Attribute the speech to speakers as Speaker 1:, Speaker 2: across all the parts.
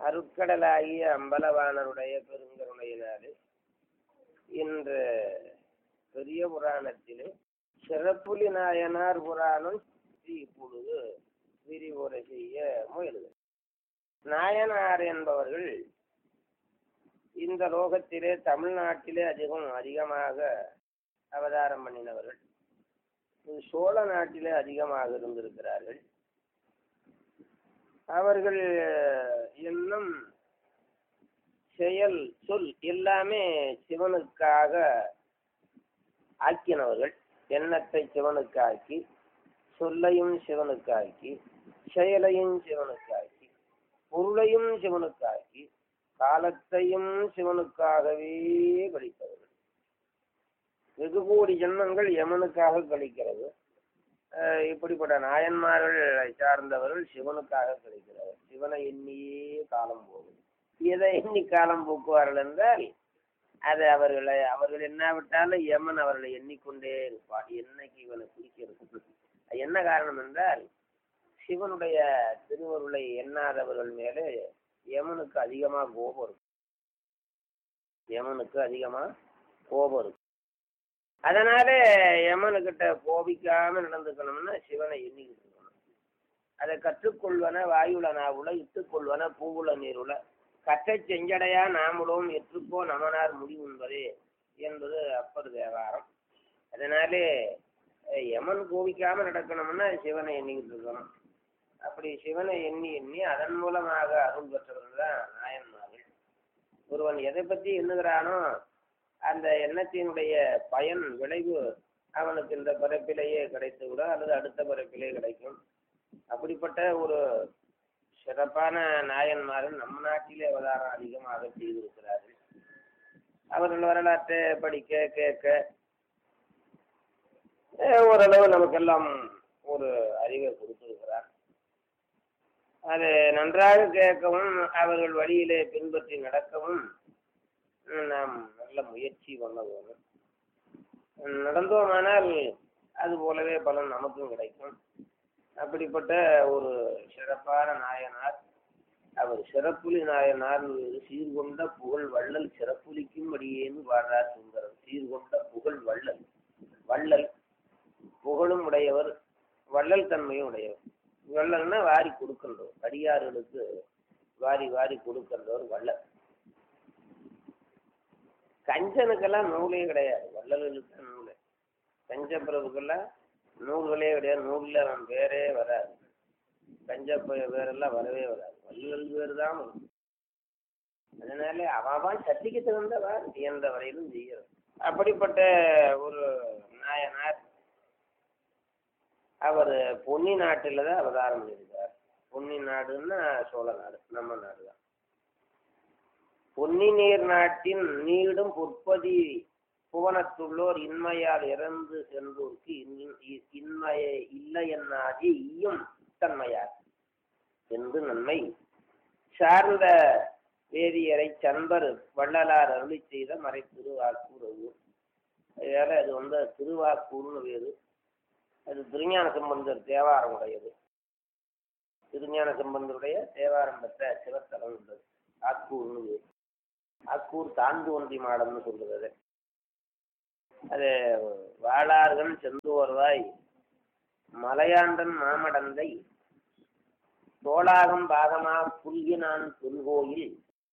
Speaker 1: அருட்கடலாகிய அம்பலவாணருடைய பெருங்கருணையினாலே இன்று பெரிய புராணத்திலே சிறப்புலி நாயனார் புராணம் இப்பொழுது விரிவுரை செய்ய முயலுது நாயனார் என்பவர்கள் இந்த லோகத்திலே தமிழ்நாட்டிலே அதிகம் அதிகமாக அவதாரம் பண்ணினவர்கள் சோழ நாட்டிலே அதிகமாக இருந்திருக்கிறார்கள் அவர்கள் என்னும் செயல் சொல் எல்லாமே சிவனுக்காக ஆக்கினவர்கள் எண்ணத்தை சிவனுக்காக்கி சொல்லையும் சிவனுக்காக்கி செயலையும் சிவனுக்காக்கி பொருளையும் சிவனுக்காக்கி காலத்தையும் சிவனுக்காகவே கழித்தவர்கள் வெகு கோடி ஜென்மங்கள் யமனுக்காக கழிக்கிறது இப்படிப்பட்ட நாயன்மார்கள் சார்ந்தவர்கள் சிவனுக்காக கிடைக்கிறார்கள் சிவனை எண்ணியே காலம் போகும் எதை எண்ணி காலம் போக்குவார்கள் என்றால் அது அவர்களை அவர்கள் எண்ணாவிட்டாலும் யமன் அவர்களை எண்ணிக்கொண்டே இருப்பார் என்னைக்கு இவனை பிடிக்கிறது என்ன காரணம் என்றால் சிவனுடைய திருவருளை எண்ணாதவர்கள் மேலே யமனுக்கு அதிகமாக கோபம் இருக்கும் யமனுக்கு அதிகமாக கோபம் இருக்கும் அதனால யமனுக்கிட்ட கோபிக்காம நடந்துக்கணும்னா சிவனை எண்ணிக்கிட்டு இருக்கணும் அதை கற்றுக்கொள்வன வாயுல நாவுல இட்டுக்கொள்வன பூவுல நீருல கற்றை செஞ்சடையா நாமளும் எற்றுப்போ நமனார் முடிவுன்பதே என்பது அப்பர் தேவாரம் அதனாலே யமன் கோபிக்காம நடக்கணும்னா சிவனை எண்ணிக்கிட்டு இருக்கணும் அப்படி சிவனை எண்ணி எண்ணி அதன் மூலமாக அருள் பெற்றவர்கள் தான் நாயன்மார்கள் ஒருவன் எதை பற்றி எண்ணுகிறானோ அந்த எண்ணத்தினுடைய பயன் விளைவு அவனுக்கு இந்த பிறப்பிலேயே கிடைத்து விட அல்லது அடுத்த பிறப்பிலே கிடைக்கும் அப்படிப்பட்ட ஒரு சிறப்பான நாயன்மார்கள் நம்ம நாட்டிலே அவதாரம் அதிகமாக செய்திருக்கிறார்கள் அவர்கள் வரலாற்றை படிக்க கேட்க ஓரளவு நமக்கெல்லாம் ஒரு அறிவை கொடுத்திருக்கிறார் அது நன்றாக கேட்கவும் அவர்கள் வழியிலே பின்பற்றி நடக்கவும் நாம் நல்ல முயற்சி பண்ண வேணும் நடந்தோமானால் அது போலவே பலன் நமக்கும் கிடைக்கும் அப்படிப்பட்ட ஒரு சிறப்பான நாயனார் அவர் சிறப்புலி நாயனார் சீர்கொண்ட புகழ் வள்ளல் சிறப்புலிக்கும்படியேன்னு பாடுறார் சுந்தரம் சீர்கொண்ட புகழ் வள்ளல் வள்ளல் புகழும் உடையவர் வள்ளல் தன்மையும் உடையவர் வள்ளல்னா வாரி கொடுக்கின்றவர் அடியார்களுக்கு வாரி வாரி கொடுக்கின்றவர் வள்ளல் கஞ்சனுக்கெல்லாம் நூலே கிடையாது வள்ளல்களுக்கு நூலே கஞ்ச பிரபுக்கெல்லாம் நூல்களே கிடையாது நூலில் அவன் பேரே வராது கஞ்ச பேரெல்லாம் வரவே வராது வள்ளல் பேர் தான் வரும் அதனால அவன் சக்திக்கு தகுந்தவர் இயன்ற வரையிலும் செய்யறது அப்படிப்பட்ட ஒரு நாயனார் அவர் பொன்னி நாட்டில் தான் அவதாரம் பண்ணியிருக்கார் பொன்னி நாடுன்னா சோழ நாடு நம்ம நாடு தான் பொன்னி நீர் நாட்டின் நீடும் பொற்பதி புவனத்துள்ளோர் இன்மையால் இறந்து சென்றோர்க்கு இன்மைய இல்லை என்னாதி ஈயும் தன்மையார் என்று நன்மை சார்ந்த வேதியரை சன்பர் வள்ளலார் அருளி செய்த மறை திருவாக்கூர் ஊர் அதனால அது வந்து திருவாக்கூர்னு வேறு அது திருஞான சம்பந்தர் தேவாரம் உடையது திருஞான சம்பந்தருடைய தேவாரம் பெற்ற சிவத்தலம் உள்ளது ஆக்கூர்னு வேறு ஆக்கூர் தாண்டு ஒன்றி மாடம்னு சொல்றது அது வாளார்கள் செந்துவர்வாய் மலையாண்டன் மாமடந்தை தோளாகம் பாகமா புல்கினான் புல்கோயில்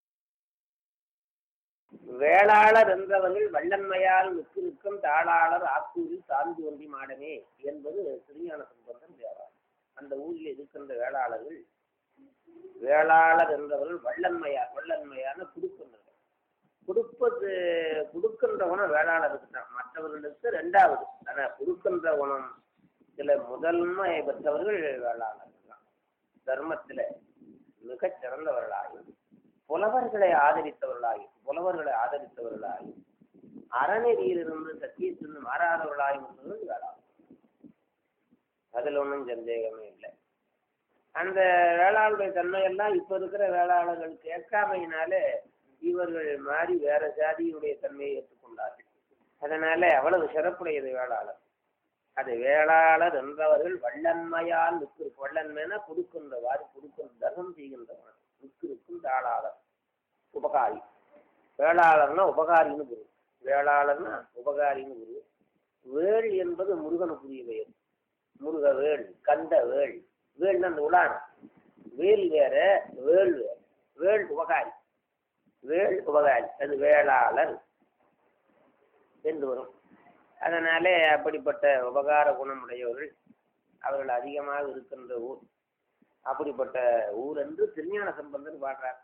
Speaker 1: வேளாளர் என்றவர்கள் வல்லன்மையால் மிக்கு நிற்கும் தாளாளர் ஆக்கூரில் சார்ந்து ஒன்றி மாடமே என்பது திருஞான சம்பந்தன் தேவாரம் அந்த ஊரில் இருக்கின்ற வேளாளர்கள் வேளாளர் என்றவர்கள் வல்லன்மையார் வல்லன்மையான குடுக்கின்றனர் கொடுப்பது கொடுக்கின்ற குணம் வேளாளருக்கு தான் மற்றவர்களுக்கு ரெண்டாவது ஆனால் கொடுக்கின்ற குணம் சில முதன்மை பெற்றவர்கள் வேளாளர்கள் தான் தர்மத்தில் மிகச் சிறந்தவர்களாயும் புலவர்களை ஆதரித்தவர்களாயும் புலவர்களை ஆதரித்தவர்களாயும் அறநெறியிலிருந்து சத்தியத்திலிருந்து மாறாதவர்களாயும் இருந்தது வேளாளர் அதில் ஒன்றும் சந்தேகமே இல்லை அந்த வேளாளுடைய தன்மையெல்லாம் இப்போ இருக்கிற வேளாளர்கள் கேட்காமையினாலே இவர்கள் மாறி வேற ஜாதியுடைய தன்மையை ஏற்றுக்கொண்டார்கள் அதனால அவ்வளவு சிறப்புடையது வேளாளர் அது வேளாளர் என்றவர்கள் வல்லன்மையால் நிற்கு வல்லன்மைனா கொடுக்கின்றவாறு கொடுக்கின்ற தர்மம் செய்கின்றவன் நிற்கிருக்கும் தாளாளர் உபகாரி வேளாளர்னா உபகாரின்னு குரு வேளாளர்னா உபகாரின்னு குரு வேள் என்பது முருகனுக்குரிய பெயர் முருக வேள் கந்த வேள் வேள்னா அந்த உலான வேல் வேற வேள் வேற வேள் உபகாரி வேள் உபகாரி அது வேளாளர் என்று வரும் அதனாலே அப்படிப்பட்ட உபகார குணமுடையவர்கள் அவர்கள் அதிகமாக இருக்கின்ற ஊர் அப்படிப்பட்ட ஊர் என்று திருஞான சம்பந்தன் பாடுறார்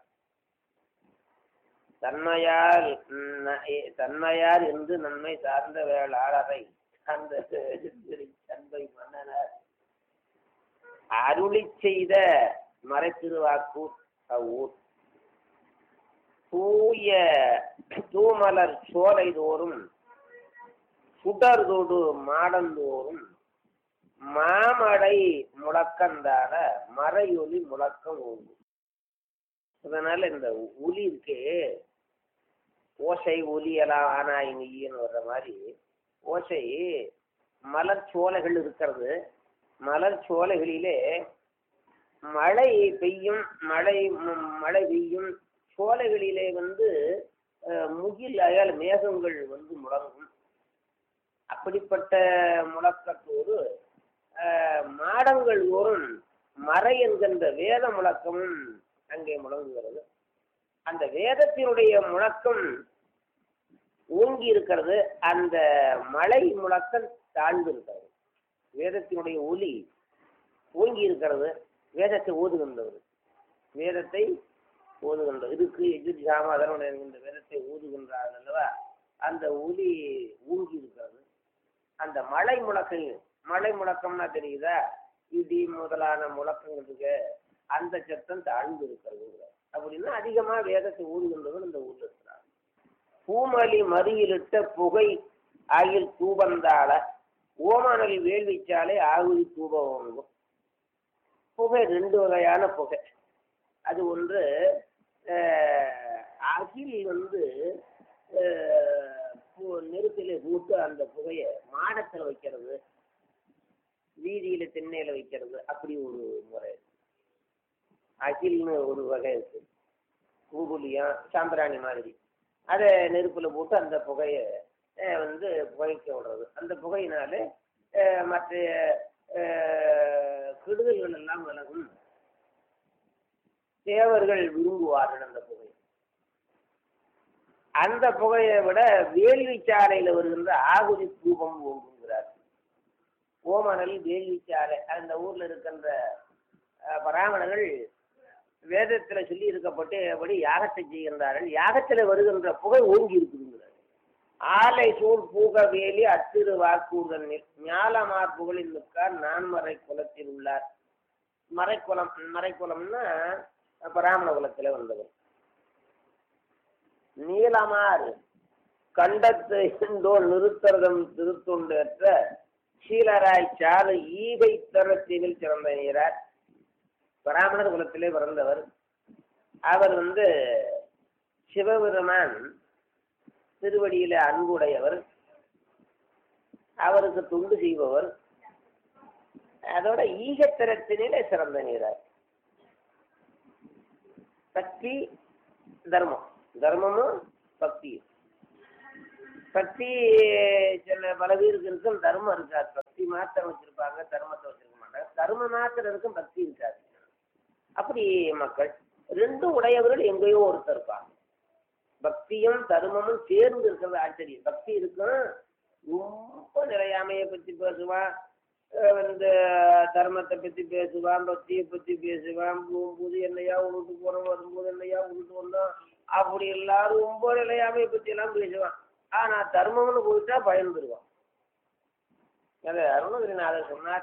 Speaker 1: தன்மையால் ந- எ- தன்மையார் என்று நன்மை சார்ந்த வேளாளரை அந்த தன்மை மன்னனர் அருளி செய்த மறைத்திருவாக்கூர் அவ்வூர் தூய தூமலர் சோலை தோறும் சுடர்தொடு மாடந்தோறும் மாமடை முழக்கந்தால மறையொலி முழக்கம் ஓங்கும் அதனால இந்த ஒலி இருக்கே ஓசை ஒலி எல்லாம் ஆனாய் நீன்னு வர்ற மாதிரி ஓசை மலர் சோலைகள் இருக்கிறது மலர் சோலைகளிலே மழை பெய்யும் மழை ம், மழை பெய்யும் சோலைகளிலே வந்து அஹ், முகில் அயல் மேகங்கள் வந்து முழங்கும் அப்படிப்பட்ட முழக்கத்தோடு அஹ், மாடங்கள் தோறும் மறை என்கின்ற வேத முழக்கமும் அங்கே முழங்குகிறது அந்த வேதத்தினுடைய முழக்கம் ஓங்கி இருக்கிறது அந்த மலை முழக்கம் தாழ்ந்து இருக்கிறது வேதத்தினுடைய ஒலி ஓங்கி இருக்கிறது வேதத்தை ஓதுகின்றது வேதத்தை ஓதுகின்றது இதுக்கு எதிர் சாமாதனம் என்கின்ற வேதத்தை ஓதுகின்றார் அல்லவா அந்த ஒலி ஊங்கி இருக்கிறது அந்த மலை முழக்கம் மலை முழக்கம்னா தெரியுதா இடி முதலான முழக்கங்கள் இருக்கு அந்த சத்தம் தாழ்ந்து இருக்கிறது அப்படின்னா அதிகமா வேதத்தை ஊதுகின்றவர் இந்த ஊர்ல இருக்கிறார் பூமலி மறியிலிட்ட புகை ஆகில் தூபந்தாள ஓமானலி வேள்விச்சாலை ஆகுதி தூபம் வாங்கும் புகை ரெண்டு வகையான புகை அது ஒன்று அஹ், அகில் வந்து அஹ், பூ- நெருப்பிலே போட்டு அந்த புகையை மாடத்தில் வைக்கிறது வீதியில திண்ணையில வைக்கிறது அப்படி ஒரு முறை இருக்கு. அகில்னு ஒரு வகை இருக்கு கூகுலியம் சாம்பிராணி மாதிரி அதை நெருப்புல போட்டு அந்த புகையை அஹ், வந்து புகைக்க விடுறது அந்த புகையினாலே அஹ், மற்ற அஹ், கெடுதல்கள் எல்லாம் விலகும் தேவர்கள் விரும்புவார்கள் அந்த புகை அந்த புகையை விட வேள்விச்சாலையில வருகின்ற ஆகுதி தூபம் ஓங்குங்கிறார் ஓமனல் வேள்விச்சாலை அந்த ஊர்ல இருக்கின்ற அஹ், பிராமணர்கள் வேதத்துல சொல்லி இருக்கப்பட்டபடி யாகத்தை செய்கின்றார்கள் யாகத்துல வருகின்ற புகை ஓங்கி இருக்குதுங்கிறார் ஆலை சூழ் பூக வேலி அத்திரு வாக்கூறுதல் ஞாலமார் புகழில் நிற்கார் நான்மறை குலத்தில் உள்ளார் மறைக்குலம் மறைக்குலம்னா பிராமண குலத்துல வந்தவர் நீலமார் கண்டத்து இந்தோல் நிறுத்தரதம் திருத்தொண்டற்ற சீலராய் சால ஈகை தரத்தினில் சிறந்த நீரார் பிராமணர் குலத்திலே பிறந்தவர் அவர் வந்து சிவபெருமான் திருவடியில அன்புடையவர் அவருக்கு தொண்டு செய்பவர் அதோட ஈகத்திரத்தினிலே சிறந்த நீரார் பக்தி தர்மம் தர்மமும் பக்தியும் பக்தி சில பல பேருக்கு இருக்கும் தர்மம் இருக்காது பக்தி மாத்திரம் வச்சிருப்பாங்க தர்மத்தை வச்சிருக்க மாட்டாங்க தர்மம் மாத்திரம் இருக்கும் பக்தி இருக்காது அப்படி மக்கள் ரெண்டும் உடையவர்கள் எங்கேயோ ஒருத்தர் இருப்பாங்க பக்தியும் தர்மமும் சேர்ந்து இருக்கிறது ஆச்சரியம் பக்தி இருக்கும் ரொம்ப நிலையாமையை பத்தி பேசுவான் அஹ் வந்து தர்மத்தை பத்தி பேசுவான் பக்தியை பத்தி பேசுவான் போகும்போது என்னையா உருட்டு போறோம் வரும்போது என்னையா உருட்டு வந்தோம் அப்படி எல்லாரும் ரொம்ப நிலையாமையை பத்தி எல்லாம் பேசுவான் ஆனா தர்மம்னு போயிட்டா பயந்துருவான் அது அருணகிரிநாதர் சொன்னார்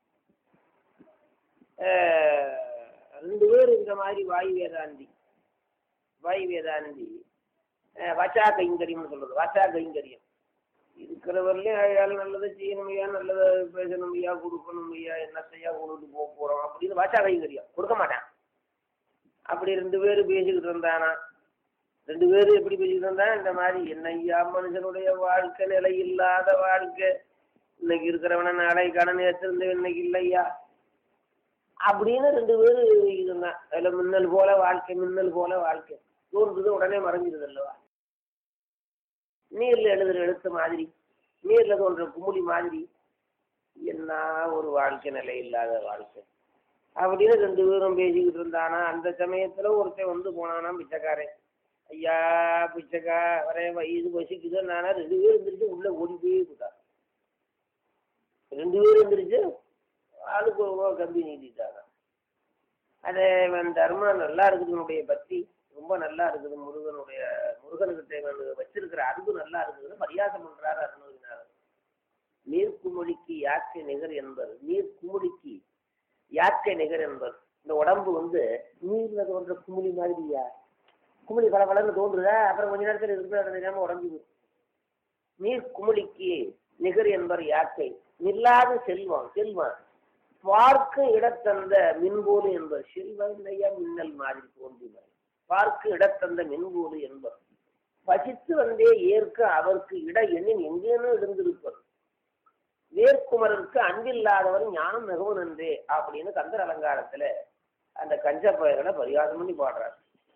Speaker 1: அஹ் ரெண்டு பேர் இந்த மாதிரி வாயு வேதாந்தி வாயு வேதாந்தி அஹ் வச்சா கைங்கரியம்னு சொல்றது வச்சா கைங்கரியம் இருக்கிறவர்லையும் ஐயால் நல்லதை செய்யணும் ஐயா நல்லதை பேசணும் ஐயா கொடுக்கணும் ஐயா என்னத்தையா கொண்டுட்டு போக போறோம் அப்படின்னு வச்சா கைங்கரியம் கொடுக்க மாட்டான் அப்படி ரெண்டு பேரும் பேசிக்கிட்டு இருந்தானா ரெண்டு பேரும் எப்படி பேசிக்கிட்டு இருந்தா இந்த மாதிரி என்ன ஐயா மனுஷனுடைய வாழ்க்கை நிலை இல்லாத வாழ்க்கை இன்னைக்கு இருக்கிறவன நாளை கடன் ஏற்றிருந்த இன்னைக்கு இல்லையா அப்படின்னு ரெண்டு பேரும் இருந்தான் அதுல மின்னல் போல வாழ்க்கை மின்னல் போல வாழ்க்கை தோன்றுது உடனே மறைஞ்சிருது அல்லவா நீர்ல எழுதுற எழுத்து மாதிரி நீர்ல தோன்ற குமுளி மாதிரி என்ன ஒரு வாழ்க்கை நிலை இல்லாத வாழ்க்கை அப்படின்னு ரெண்டு பேரும் பேசிக்கிட்டு இருந்தானா அந்த சமயத்துல ஒருத்தன் வந்து போனானா பிச்சைக்காரன் ஐயா பிச்சைக்கா வரேன் வயது பசிக்குது நானா ரெண்டு பேரும் எந்திரிச்சு உள்ள ஓடி போய் விட்டான் ரெண்டு பேரும் எந்திரிச்சு ஆளுக்கு ஒரு ரூபா கம்பி நீட்டிட்டாங்க அது இவன் தர்மம் நல்லா இருக்குது உன்னுடைய பக்தி ரொம்ப நல்லா இருக்குது முருகனுடைய முருகனுக்கிட்ட இவன் வச்சிருக்கிற அன்பு நல்லா இருக்குதுன்னு பரியாசம் பண்றாரு அருணகிரிநாதர் நீர்க்குமிழிக்கு யாக்கை நிகர் என்பர் நீர்க்குமிழிக்கு யாக்கை நிகர் என்பர் இந்த உடம்பு வந்து நீர்ல தோன்ற குமிழி மாதிரியா குமிழி பல பலன்னு தோன்றுதா அப்புறம் கொஞ்ச நேரத்தில் இருக்கிற அந்த நிலைமை உடஞ்சுது நீர் குமிழிக்கு நிகர் என்பர் யாக்கை நில்லாத செல்வம் செல்வம் பார்க்க இடத்தந்த மின்போது என்பர் செல்வம் இல்லையா மின்னல் மாதிரி தோன்றினார் பார்க்க இடத்தந்த மின்போது என்பர் பசித்து வந்தே ஏற்க அவருக்கு இட எண்ணின் எங்கேனும் இருந்திருப்பர் வேர்க்குமரருக்கு அன்பில்லாதவர் ஞானம் மிகவும் நன்றே அப்படின்னு கந்தர் அலங்காரத்துல அந்த கஞ்ச பயர்களை பரிகாசம் பண்ணி பாடுறார்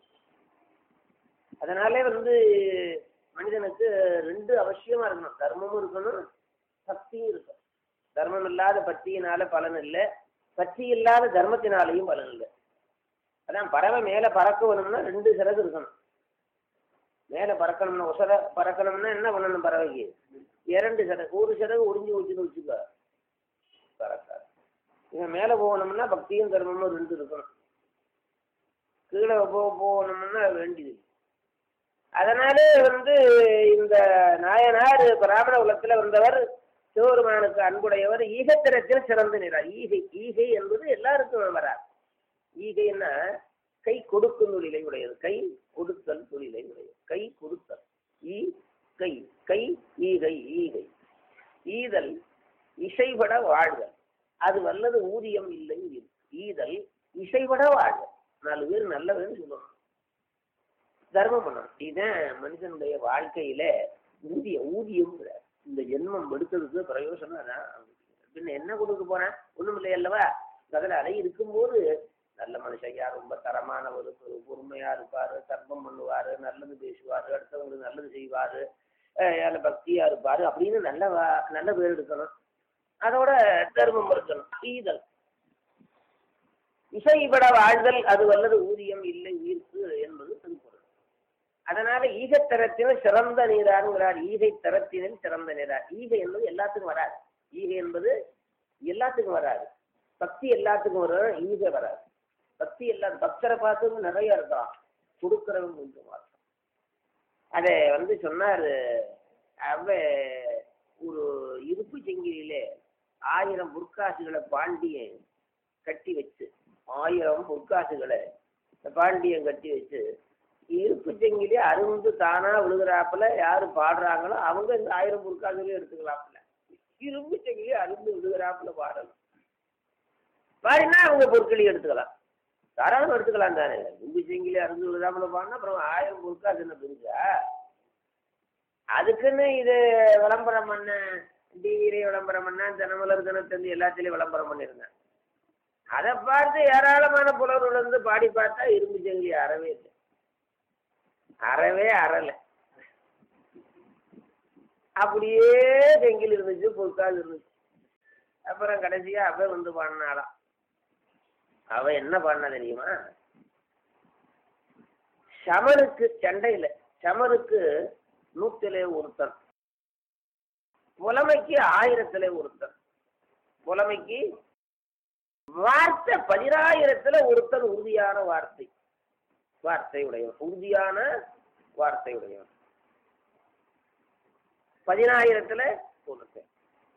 Speaker 1: அதனாலே வந்து மனிதனுக்கு ரெண்டு அவசியமா இருக்கணும் தர்மமும் இருக்கணும் பக்தியும் இருக்கணும் தர்மம் இல்லாத பக்தியினால பலன் இல்லை பக்தி இல்லாத தர்மத்தினாலையும் பலன் இல்லை அதான் பறவை மேல பறக்க வேணும்னா ரெண்டு சிறகு இருக்கணும் மேல பறக்கணும்னா உசர பறக்கணும்னா என்ன பண்ணணும் பறவைக்கு இரண்டு சிறகு ஒரு சிறகு ஒடிஞ்சு வச்சுன்னு வச்சுக்க பறக்காது இவன் மேல போகணும்னா பக்தியும் தர்மமும் ரெண்டு இருக்கணும் கீழே போ போகணும்னா வேண்டியது அதனாலே வந்து இந்த நாயனார் பிராமண குலத்துல வந்தவர் சிவபெருமானுக்கு அன்புடையவர் ஈகத்திரத்தில் சிறந்து நிறார் ஈகை ஈகை என்பது எல்லாருக்கும் வரார் ஈகைன்னா கை கொடுக்கும் தொழிலை உடையது கை கொடுத்தல் தொழிலை உடையது கை கொடுத்தல் ஈ கை கை ஈகை ஈகை ஈதல் இசைபட வாழ்தல் அது வல்லது ஊதியம் இல்லை ஈதல் இசைபட வாழ்தல் நாலு பேர் நல்லவன்னு சொல்லணும் தர்மம் பண்ணணும் இதுதான் மனுஷனுடைய வாழ்க்கையில ஊதியம் ஊதியம் இந்த ஜென்மம் எடுத்ததுக்கு பிரயோசனம் அதான் பின்ன என்ன கொடுக்க போறேன் ஒண்ணும் இல்லை அல்லவா அதில் அதை இருக்கும்போது நல்ல மனுஷையா ரொம்ப தரமானவர் பொறுமையா இருப்பாரு தர்மம் பண்ணுவாரு நல்லது பேசுவாரு அடுத்தவங்களுக்கு நல்லது செய்வாரு நல்ல பக்தியா இருப்பாரு அப்படின்னு நல்ல நல்ல பேர் எடுக்கணும் அதோட தர்மம் இருக்கணும் ஈதல் இசைபட வாழ்தல் அது வல்லது ஊதியம் இல்லை உயிர்ப்பு என்பது திருக்குறள் அதனால ஈகத்தரத்தினர் சிறந்த நீராருங்கிறார் ஈகை தரத்தினில் சிறந்த நீரார் ஈகை என்பது எல்லாத்துக்கும் வராது ஈகை என்பது எல்லாத்துக்கும் வராது பக்தி எல்லாத்துக்கும் வரும் ஈகை வராது பக்தி எல்லா பக்தரை பார்த்து நிறைய இருக்கான் கொடுக்கிறவங்க கொஞ்சம் மாற்றம் அதை வந்து சொன்னார் அவ ஒரு இருப்பு செங்கிலே ஆயிரம் பொற்காசுகளை பாண்டியன் கட்டி வச்சு ஆயிரம் பொற்காசுகளை பாண்டியன் கட்டி வச்சு இருப்பு செங்கிலே அருந்து தானா விழுகிறாப்புல யாரு பாடுறாங்களோ அவங்க இந்த ஆயிரம் பொற்காசுகளையும் எடுத்துக்கலாம்ல இரும்பு செங்கிலே அருந்து விழுகிறாப்புல பாடணும் பாடினா அவங்க பொருட்களையும் எடுத்துக்கலாம் தாராளம் எடுத்துக்கலாம் தானே இரும்பு செங்கிலே அருந்து விழுகிறாப்புல பாடினா அப்புறம் ஆயிரம் பொற்காசு என்ன பெருசா அதுக்குன்னு இது விளம்பரம் பண்ண டிவியிலே விளம்பரம் பண்ண தினமலர் தினத்தந்தி எல்லாத்திலையும் விளம்பரம் பண்ணியிருந்தேன் அதை பார்த்து ஏராளமான புலவர்கள் வந்து பாடி பார்த்தா இரும்பு செங்கி அறவே இல்லை அறவே அறலை அப்படியே செங்கில் இருந்துச்சு பொற்கால் இருந்துச்சு அப்புறம் கடைசியா அவ வந்து பாடினாலாம் அவ என்ன பாடினா தெரியுமா சமருக்கு சண்டையில சமருக்கு நூத்திலே ஒருத்தன் புலமைக்கு ஆயிரத்திலே ஒருத்தன் புலமைக்கு வார்த்தை பதினாயிரத்துல ஒருத்தன் உறுதியான வார்த்தை வார்த்தை உடையவன் உறுதியான வார்த்தை உடையவன் பதினாயிரத்துல ஒருத்தன்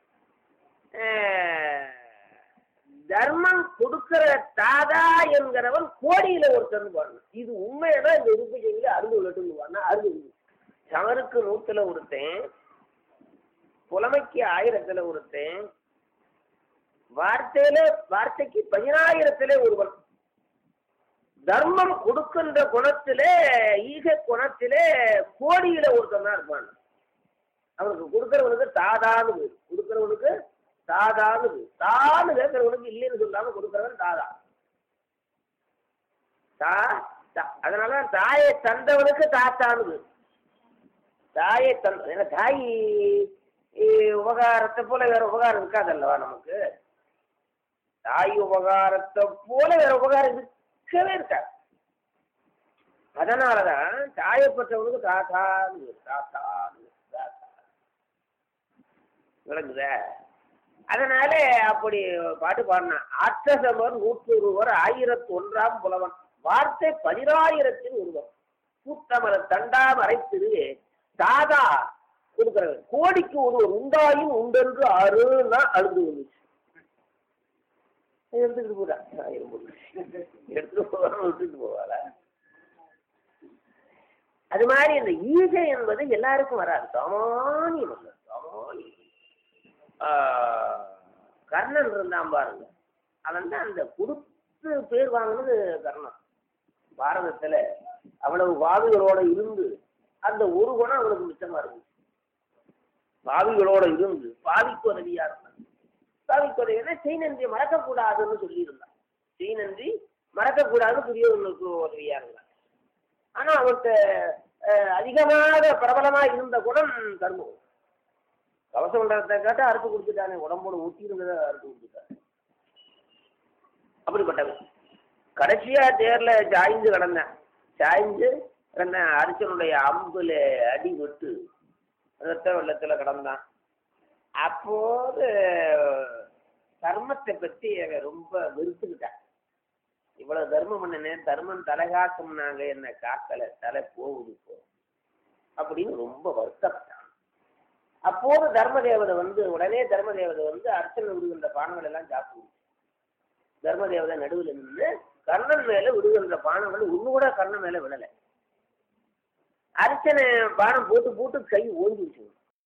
Speaker 1: தர்மம் கொடுக்கிற தாதா என்கிறவன் கோடியில ஒருத்தன் பாடணும் இது உண்மையதான் இந்த உறுப்பு செய்யல அறுபது லட்டு அறுபது சமருக்கு நூத்துல ஒருத்தன் புலமைக்கு ஆயிரத்துல ஒருத்தன் வார்த்தையில வார்த்தைக்கு பதினாயிரத்திலே ஒருவன் தர்மம் கொடுக்கின்ற குணத்திலே ஈக குணத்திலே கோடியில ஒருத்தன் தான் இருப்பான் அவனுக்கு கொடுக்கறவனுக்கு தாதான்னு கொடுக்கறவனுக்கு தாதான்னு தான்னு கேட்கறவனுக்கு இல்லைன்னு சொல்லாம கொடுக்கறவன் தாதா தா தா- அதனால தாயை தந்தவனுக்கு தாத்தானுது தாயை தந்த ஏன்னா தாய் இ, உபகாரத்தை போல வேற உபகாரம் இருக்காதல்லவா நமக்கு தாய் உபகாரத்தை போல வேற உபகாரம் இருக்கவே இருக்காது அதனாலதான் தாயை பெற்றவனுக்கு தாத்தான்னு தாத்தான்னு தாத்தா விளங்குதா அதனால அப்படி பாட்டு பாடினான் அச்சசமர் நூற்றொருவர் ஆயிரத்து ஒன்றாம் புலவன் வார்த்தை பதினாயிரத்தில் ஒருவர் கூட்டமர தண்டாமரை திருவே தாதா கொடுக்கிறவன் கோடிக்கு ஒருவர் உண்டாயும் உண்டென்று அருன்னா அழுது வந்துச்சு எடுத்துக்கிட்டு போறா ஆயிரம் பொருள். எடுத்துட்டு போவாங்க விட்டுட்டு போவாளா அது மாதிரி இந்த ஈகை என்பது எல்லாருக்கும் வராது சாமானியம் அல்ல சாமானியம் ஆஹ், கர்ணன் இருந்தான் பாருங்க அவன் தான் அந்த கொடுத்து பேர் வாங்கினது கர்ணன் பாரதத்துல அவ்வளவு வாவிகளோட இருந்து அந்த ஒரு குணம் அவனுக்கு மிச்சமா இருந்துச்சு பாவிகளோட இருந்து பாவிக்கு உதவியா இருந்தான் பாவிக்கு உதவினா செய் நன்றி மறக்கக்கூடாதுன்னு சொல்லியிருந்தான் செய் நன்றி மறக்கக்கூடாது புரியவர்களுக்கு உதவியா இருந்தான் ஆனா அவர்கிட்ட அஹ், அதிகமாக பிரபலமா இருந்த குணம் கர்மம் கவச மண்டலத்தை கேட்டா அறுத்து கொடுத்துட்டானே உடம்போட ஒட்டி இருந்ததை அறுத்து கொடுத்துட்டானே அப்படிப்பட்டவன் கடைசியா தேர்ல சாய்ந்து கிடந்தேன் சாய்ந்து கிடந்தேன் அரிசனுடைய அம்புல அடி விட்டு ரத்த வெள்ளத்துல கிடந்தான் அப்போது தர்மத்தை பத்தி அவன் ரொம்ப வெறுத்துக்கிட்டான் இவ்வளவு தர்மம் பண்ணினேன் தர்மம் தலைகாக்கம்னாங்க என்ன காக்கல தலை போகுது இப்போ அப்படின்னு ரொம்ப வருத்தப்பட்டான் அப்போது தர்ம தேவதை வந்து உடனே தர்ம தேவதை வந்து அர்ச்சனை விடுகின்ற பானங்கள் எல்லாம் சாப்பிடுச்சு தர்ம தேவதை நடுவில் நின்று கர்ணன் மேல விடுகின்ற பானங்கள் ஒண்ணு கூட கர்ணன் மேல விடலை அர்ச்சனை பானம் போட்டு போட்டு கை ஓஞ்சிருச்சு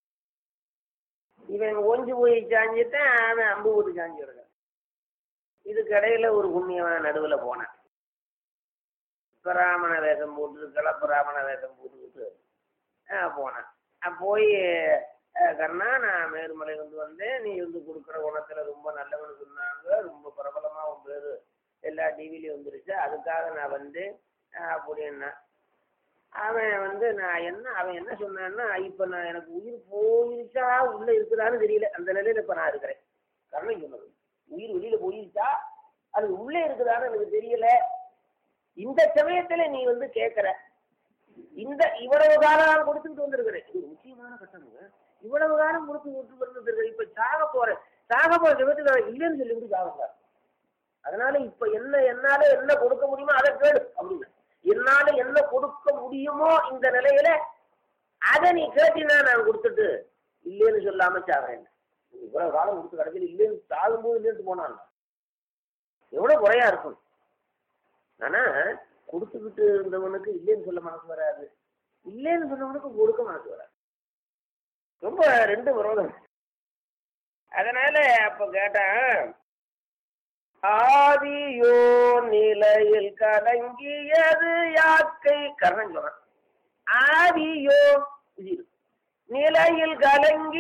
Speaker 1: இவன் ஓஞ்சி போய் சாஞ்சிட்டான் அவன் அம்பு போட்டு சாஞ்சி விடுறான் இதுக்கு இடையில ஒரு புண்ணியவன் நடுவுல போனான் பிராமண வேஷம் போட்டு கலப்பிராமண வேஷம் போட்டுக்கிட்டு ஆஹ் போனான் அஹ் போய் அஹ் கர்ணா நான் மேருமலை வந்து வந்தேன் நீ வந்து கொடுக்குற குணத்துல ரொம்ப நல்லவனு சொன்னாங்க ரொம்ப பிரபலமா உன் பேரு எல்லா டிவிலையும் வந்துருச்சு அதுக்காக நான் வந்து அஹ் அப்படின்னா அவன் வந்து நான் என்ன அவன் என்ன சொன்னான்னா இப்ப நான் எனக்கு உயிர் போயிருச்சா உள்ள இருக்குதான்னு தெரியல அந்த நிலையில இப்ப நான் இருக்கிறேன் கர்ணன் சொன்னது உயிர் வெளியில போயிருச்சா அது உள்ளே இருக்குதான்னு எனக்கு தெரியல இந்த சமயத்துல நீ வந்து கேட்கற இந்த இவ்வளவு காலம் நான் கொடுத்துட்டு வந்திருக்கிறேன் இது முக்கியமான கட்டணங்க இவ்வளவு காலம் கொடுத்து விட்டு வந்திருக்கிறேன் இப்ப சாக போறேன் சாக போற சமயத்துல நான் இல்லைன்னு சொல்லிவிட்டு சாக போறேன் அதனால இப்ப என்ன என்னால என்ன கொடுக்க முடியுமோ அதை கேடு அப்படின்னு என்னால என்ன கொடுக்க முடியுமோ இந்த நிலையில அதை நீ கேட்டினா நான் கொடுத்துட்டு இல்லைன்னு சொல்லாம சாகிறேன் இவ்வளவு காலம் கொடுத்து கடைசியில் இல்லைன்னு சாகும்போது இல்லைன்னு போனான் எவ்வளவு குறையா இருக்கும் ஆனா கொடுத்துக்கிட்டு இருந்தவனுக்கு இல்லைன்னு சொல்ல மனசு வராது இல்லைன்னு சொன்னவனுக்கு கொடுக்க மனசு வராது ரொம்ப ரெண்டு விரோதம் அதனால அப்ப கேட்டேன் ஆதியோ நிலையில் கலங்கியது யாக்கை கர்ணன் சொல்றான் ஆதியோ உயிர் நிலையில் கலங்கி